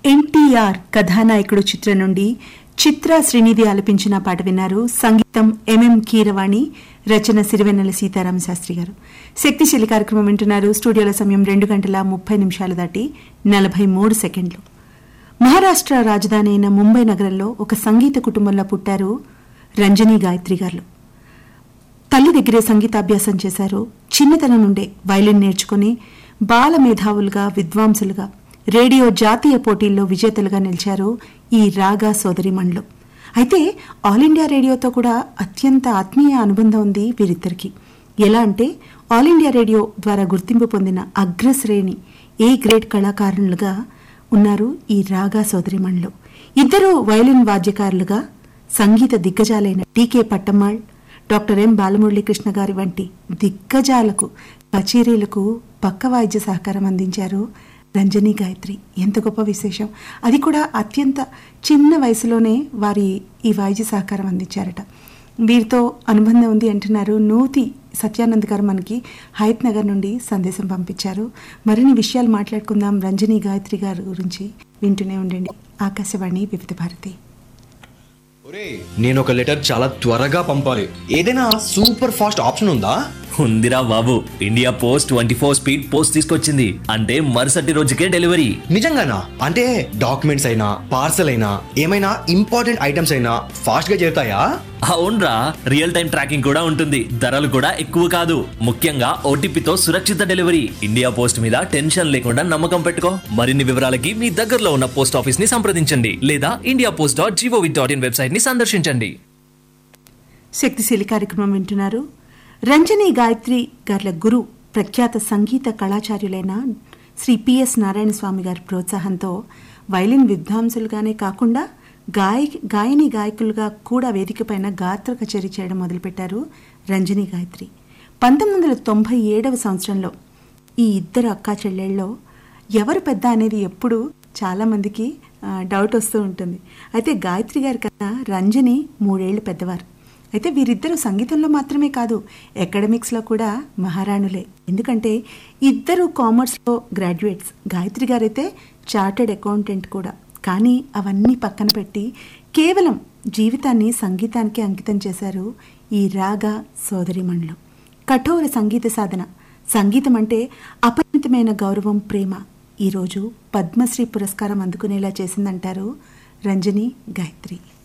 ఎన్టీఆర్ కథానాయకుడు చిత్రం నుండి చిత్ర శ్రీనిధి ఆలపించిన పాట విన్నారు సంగీతం ఎంఎం కీరవాణి రచన సిరివెన్నెల సీతారామ శాస్త్రి గారు శక్తిశీలి కార్యక్రమం వింటున్నారు స్టూడియోల సమయం రెండు గంటల ముప్పై నిమిషాలు దాటి నలభై మూడు సెకండ్లు మహారాష్ట్ర రాజధాని అయిన ముంబై నగరంలో ఒక సంగీత కుటుంబంలో పుట్టారు రంజనీ గాయత్రి గారు తల్లి దగ్గరే సంగీతాభ్యాసం చేశారు చిన్నతనం నుండే వైలిన్ నేర్చుకుని బాల మేధావులుగా విద్వాంసులుగా రేడియో జాతీయ పోటీల్లో విజేతలుగా నిలిచారు ఈ రాగా సోదరిమణులు అయితే ఆల్ ఇండియా రేడియోతో కూడా అత్యంత ఆత్మీయ అనుబంధం ఉంది వీరిద్దరికి ఎలా అంటే ఆల్ ఇండియా రేడియో ద్వారా గుర్తింపు పొందిన అగ్రశ్రేణి ఏ గ్రేడ్ కళాకారులుగా ఉన్నారు ఈ రాగా సోదరిమణులు ఇద్దరు వైలిన్ వాద్యకారులుగా సంగీత దిగ్గజాలైన TK Pattammal doctor M Balamuralikrishna గారి వంటి దిగ్గజాలకు కచేరీలకు పక్క వాయిద్య సహకారం అందించారు రంజనీ గాయత్రి ఎంత గొప్ప విశేషం అది కూడా అత్యంత చిన్న వయసులోనే వారి ఈ వాయిద్య సహకారం అందించారట వీరితో అనుబంధం ఉంది అంటున్నారు నూతి సత్యానంద్ గారు మనకి హయత్ నగర్ నుండి సందేశం పంపించారు మరిన్ని విషయాలు మాట్లాడుకుందాం రంజనీ గాయత్రి గారి గురించి వింటూనే ఉండండి ఆకాశవాణి వివిధ భారతి నేను ఒక లెటర్ చాలా త్వరగా పంపాలి ఏదైనా సూపర్ ఫాస్ట్ ఆప్షన్ ఉందా ఉందిరా బాబు India post twenty four speed post తీసుకొచ్చింది అంటే మరుసటి రోజుకే డెలివరీ నిజంగానా అంటే డాక్యుమెంట్స్ అయినా పార్సల్ అయినా ఏమైనా ఇంపార్టెంట్ ఐటమ్స్ అయినా ఫాస్ట్ గా చేరుతాయా అవునరా రియల్ టైం ట్రాకింగ్ కూడా ఉంటుంది ధరలు కూడా ఎక్కువ కాదు ముఖ్యంగా ఓటీపీతో సురక్షిత డెలివరీ ఇండియా పోస్ట్ మీద టెన్షన్ లేకుండా నమ్మకం పెట్టుకో మరిన్ని వివరాలకి మీ దగ్గరలో ఉన్న పోస్ట్ ఆఫీస్ ని సంప్రదించండి లేదా India post dot G O V dot in website ని సందర్శించండి శక్తిశీలి కార్యక్రమం వింటున్నారు రంజని గాయత్రి గార్ల గురు ప్రఖ్యాత సంగీత కళాచార్యులైన శ్రీ పిఎస్ నారాయణ స్వామి గారి ప్రోత్సాహంతో వైలిన్ విద్వాంసులుగానే కాకుండా గాయ గాయని గాయకులుగా కూడా వేదికపైన గాత్ర కచేరీ చేయడం మొదలుపెట్టారు రంజని గాయత్రి పంతొమ్మిది వందల తొంభై ఏడవ సంవత్సరంలో ఈ ఇద్దరు అక్కా చెల్లెళ్ళలో ఎవరు పెద్ద అనేది ఎప్పుడు చాలా మందికి ఆ, డౌట్ వస్తూ ఉంటుంది అయితే గాయత్రి గారి కన్నా రంజని మూడేళ్లు పెద్దవారు అయితే వీరిద్దరూ సంగీతంలో మాత్రమే కాదు అకాడమిక్స్లో కూడా మహారాణులే ఎందుకంటే ఇద్దరు కామర్స్లో గ్రాడ్యుయేట్స్ గాయత్రి గారైతే చార్టెడ్ అకౌంటెంట్ కూడా కానీ అవన్నీ పక్కన పెట్టి కేవలం జీవితాన్ని సంగీతానికి అంకితం చేశారు ఈ రాగా సోదరిమణులు కఠోర సంగీత సాధన సంగీతం అంటే అపరిమితమైన గౌరవం ప్రేమ ఈరోజు పద్మశ్రీ పురస్కారం అందుకునేలా చేసిందంటారు రంజని గాయత్రి